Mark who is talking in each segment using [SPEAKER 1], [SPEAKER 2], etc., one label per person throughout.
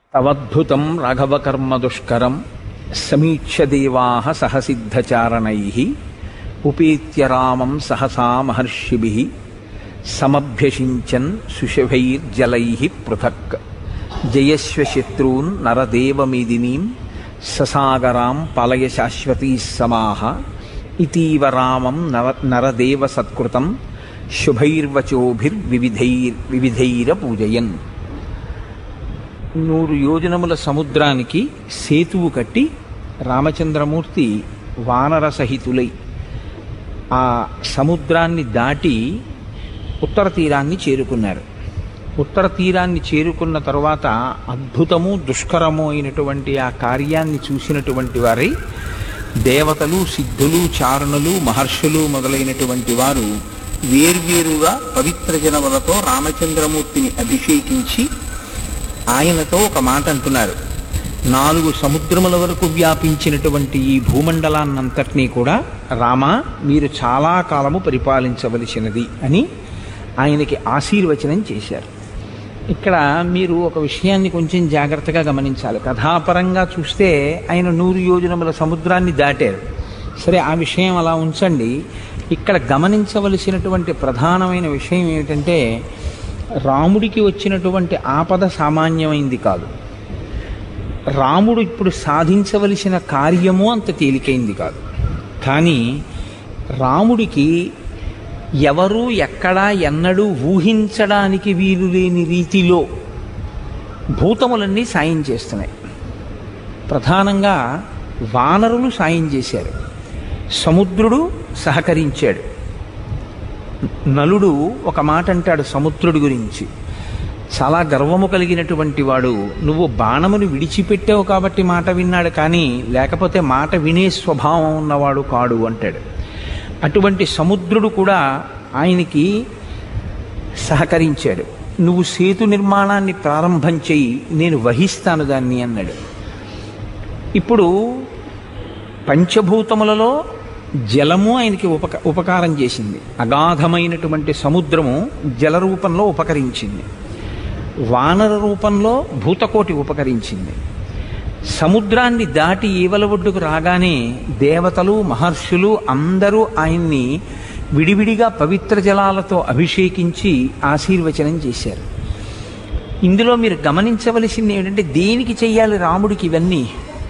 [SPEAKER 1] తవద్భుతం రాఘవకర్మదుష్కరం సమీక్ష్య దేవా సహసిద్ధచారణై ఉపేత్య రామం సహసా మహర్షిభి సమభ్యషించన్ సుషభైర్జలై పృథక్ జయస్వ శత్రూన్ నరదేవమిదినీం ససాగరాం పలయ శాశ్వతీ సమాహ ఇతీవ రామం నర నరదేవ సత్కృతం శుభైర్వచోభిర్వివిధైర్ వివిధైర పూజయన్ నూరు యోజనముల సముద్రానికి సేతువు కట్టి రామచంద్రమూర్తి వానర సహితులై ఆ సముద్రాన్ని దాటి ఉత్తర తీరాన్ని చేరుకున్నారు ఉత్తర తీరాన్ని చేరుకున్న తరువాత అద్భుతము దుష్కరము అయినటువంటి ఆ కార్యాన్ని చూసినటువంటి వారై దేవతలు సిద్ధులు చారణులు మహర్షులు మొదలైనటువంటి వారు వేర్వేరుగా పవిత్ర జనములతో రామచంద్రమూర్తిని అభిషేకించి ఆయనతో ఒక మాట అంటున్నారు నాలుగు సముద్రముల వరకు వ్యాపించినటువంటి ఈ భూమండలాన్నంతటినీ కూడా రామ మీరు చాలా కాలము పరిపాలించవలసినది అని ఆయనకి ఆశీర్వచనం చేశారు ఇక్కడ మీరు ఒక విషయాన్ని కొంచెం జాగ్రత్తగా గమనించాలి కథాపరంగా చూస్తే ఆయన నూరు యోజనముల సముద్రాన్ని దాటారు సరే ఆ విషయం అలా ఉంచండి ఇక్కడ గమనించవలసినటువంటి ప్రధానమైన విషయం ఏమిటంటే రాముడికి వచ్చినటువంటి ఆపద సామాన్యమైంది కాదు రాముడు ఇప్పుడు సాధించవలసిన కార్యము అంత తేలికైంది కాదు కానీ రాముడికి ఎవరు ఎక్కడా ఎన్నడూ ఊహించడానికి వీలు లేని రీతిలో భూతములన్నీ సాయం చేస్తున్నాయి ప్రధానంగా వానరులు సాయం చేశారు సముద్రుడు సహకరించాడు నలుడు ఒక మాట అంటాడు సముద్రుడి గురించి చాలా గర్వము కలిగినటువంటి వాడు నువ్వు బాణమును విడిచిపెట్టావు కాబట్టి మాట విన్నాడు కానీ లేకపోతే మాట వినే స్వభావం ఉన్నవాడు కాడు అంటాడు అటువంటి సముద్రుడు కూడా ఆయనకి సహకరించాడు నువ్వు సేతు నిర్మాణాన్ని ప్రారంభం చెయ్యి నేను వహిస్తాను దాన్ని అన్నాడు ఇప్పుడు పంచభూతములలో జలము ఆయనకి ఉపక ఉపకారం చేసింది అగాధమైనటువంటి సముద్రము జల రూపంలో ఉపకరించింది వానర రూపంలో భూతకోటి ఉపకరించింది సముద్రాన్ని దాటి ఈవల ఒడ్డుకు రాగానే దేవతలు మహర్షులు అందరూ ఆయన్ని విడివిడిగా పవిత్ర జలాలతో అభిషేకించి ఆశీర్వచనం చేశారు ఇందులో మీరు గమనించవలసింది ఏంటంటే దేనికి చెయ్యాలి రాముడికి ఇవన్నీ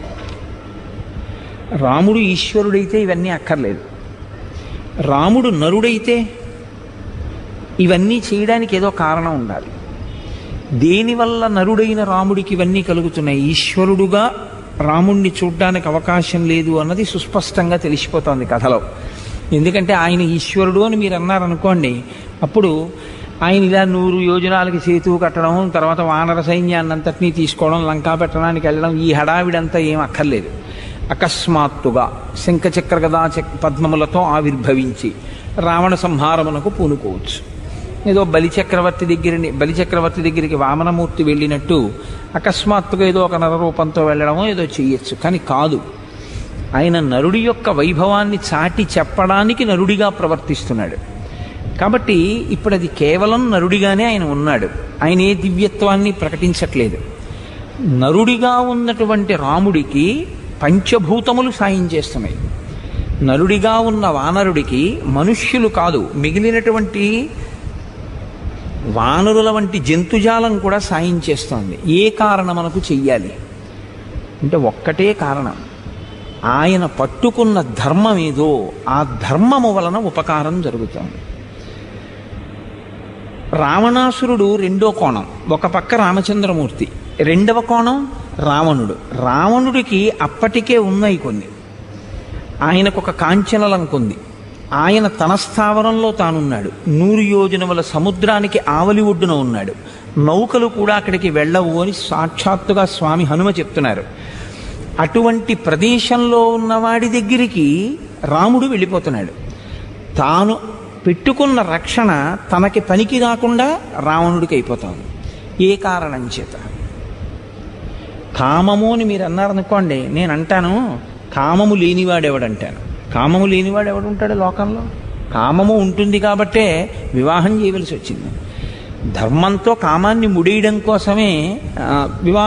[SPEAKER 1] రాముడు ఈశ్వరుడైతే ఇవన్నీ అక్కర్లేదు రాముడు నరుడైతే ఇవన్నీ చేయడానికి ఏదో కారణం ఉండాలి దేనివల్ల నరుడైన రాముడికి ఇవన్నీ కలుగుతున్నాయి ఈశ్వరుడుగా రాముణ్ణి చూడ్డానికి అవకాశం లేదు అన్నది సుస్పష్టంగా తెలిసిపోతోంది కథలో ఎందుకంటే ఆయన ఈశ్వరుడు అని మీరు అన్నారనుకోండి అప్పుడు ఆయన ఇలా నూరు యోజనాలకి సేతువు కట్టడం తర్వాత వానర సైన్యాన్నంతటినీ తీసుకోవడం లంకా పెట్టడానికి వెళ్ళడం ఈ హడావిడంతా ఏం అక్కర్లేదు అకస్మాత్తుగా శంఖచక్ర గదా చక్ పద్మములతో ఆవిర్భవించి రావణ సంహారమునకు పూనుకోవచ్చు ఏదో బలిచక్రవర్తి దగ్గరని బలిచక్రవర్తి దగ్గరికి వామనమూర్తి వెళ్ళినట్టు అకస్మాత్తుగా ఏదో ఒక నరరూపంతో వెళ్ళడమో ఏదో చెయ్యొచ్చు కానీ కాదు ఆయన నరుడి యొక్క వైభవాన్ని చాటి చెప్పడానికి నరుడిగా ప్రవర్తిస్తున్నాడు కాబట్టి ఇప్పుడు అది కేవలం నరుడిగానే ఆయన ఉన్నాడు ఆయన ఏ దివ్యత్వాన్ని ప్రకటించట్లేదు నరుడిగా ఉన్నటువంటి రాముడికి పంచభూతములు సాయం చేస్తున్నాయి నరుడిగా ఉన్న వానరుడికి మనుష్యులు కాదు మిగిలినటువంటి వానరుల వంటి జంతుజాలం కూడా సాయం చేస్తోంది ఏ కారణమునకు చెయ్యాలి అంటే ఒక్కటే కారణం ఆయన పట్టుకున్న ధర్మం ఏదో ఆ ధర్మము వలన ఉపకారం జరుగుతోంది రావణాసురుడు రెండో కోణం ఒక పక్క రామచంద్రమూర్తి రెండవ కోణం రావణుడు రావణుడికి అప్పటికే ఉన్నాయి కొన్ని ఆయనకు ఒక కాంచనలంక ఉంది ఆయన తన స్థావరంలో తానున్నాడు నూరు యోజనముల సముద్రానికి ఆవలి ఒడ్డున ఉన్నాడు నౌకలు కూడా అక్కడికి వెళ్ళవు అని సాక్షాత్తుగా స్వామి హనుమ చెప్తున్నారు అటువంటి ప్రదేశంలో ఉన్నవాడి దగ్గరికి రాముడు వెళ్ళిపోతున్నాడు తాను పెట్టుకున్న రక్షణ తనకి పనికి రాకుండా రావణుడికి అయిపోతుంది ఏ కారణం చేత కామము అని మీరు అన్నారనుకోండి నేను అంటాను కామము లేనివాడెవడంటాను కామము లేనివాడు ఎవడుంటాడు లోకంలో కామము ఉంటుంది కాబట్టే వివాహం చేయవలసి వచ్చింది ధర్మంతో కామాన్ని ముడేయడం కోసమే ఆ, వివాహం